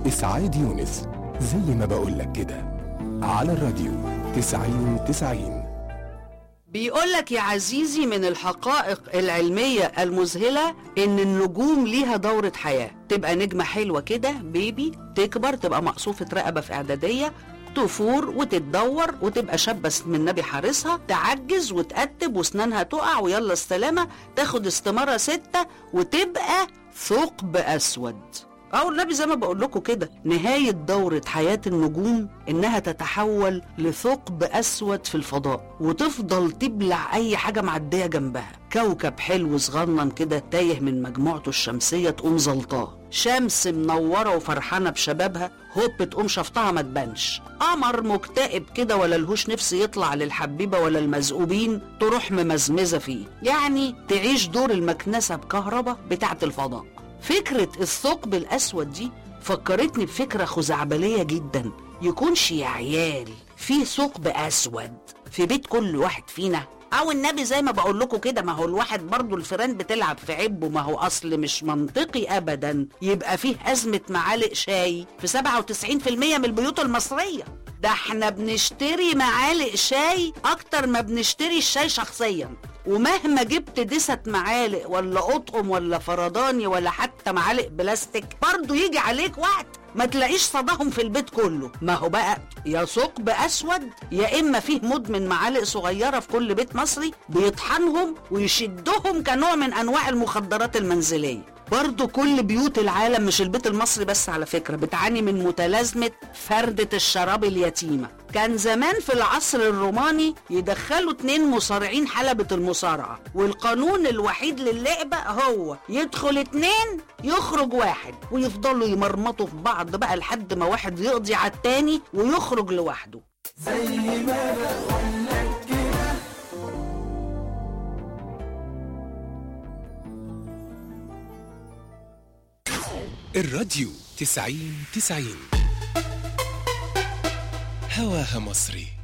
إسعاد يونس زي ما بقولك كده على الراديو تسعين تسعين بيقول لك يا عزيزي من الحقائق العلمية المذهلة إن النجوم ليها دورة حياة تبقى نجمة حلوة كده بيبي تكبر تبقى مقصوفة رقبة في إعدادية تفور وتتدور وتبقى شابة من النبي حارسها تعجز وتقتب واسنانها تقع ويلا السلامة تاخد استمارة ستة وتبقى ثقب أسود أو النبي زي ما بقول لكم كده نهاية دورة حياة النجوم إنها تتحول لثقب أسود في الفضاء وتفضل تبلع أي حاجة معدية جنبها كوكب حلو صغنن كده تايه من مجموعته الشمسية تقوم زلطاه شمس منورة وفرحانة بشبابها هوب تقوم شفطها ما تبانش قمر مكتئب كده ولا لهوش نفس يطلع للحبيبة ولا المزقوبين تروح ممزمزة فيه يعني تعيش دور المكنسة بكهرباء بتاعة الفضاء فكرة الثقب الأسود دي فكرتني بفكرة خزعبلية جدا يكونش يا عيال في ثقب أسود في بيت كل واحد فينا أو النبي زي ما بقول لكم كده ما هو الواحد برضو الفيران بتلعب في عبه ما هو أصل مش منطقي أبدا يبقى فيه أزمة معالق شاي في 97% من البيوت المصرية ده احنا بنشتري معالق شاي أكتر ما بنشتري الشاي شخصيا ومهما جبت دست معالق ولا قطقم ولا فرداني ولا حتى معالق بلاستيك برضه يجي عليك وقت ما تلاقيش صداهم في البيت كله ما هو بقى يا ثقب اسود يا اما فيه مدمن معالق صغيره في كل بيت مصري بيطحنهم ويشدهم كنوع من انواع المخدرات المنزليه برضه كل بيوت العالم مش البيت المصري بس على فكرة بتعاني من متلازمة فردة الشراب اليتيمة كان زمان في العصر الروماني يدخلوا اتنين مصارعين حلبة المصارعة والقانون الوحيد للعبة هو يدخل اتنين يخرج واحد ويفضلوا يمرمطوا في بعض بقى لحد ما واحد يقضي على التاني ويخرج لوحده الراديو تسعين تسعين هواها مصري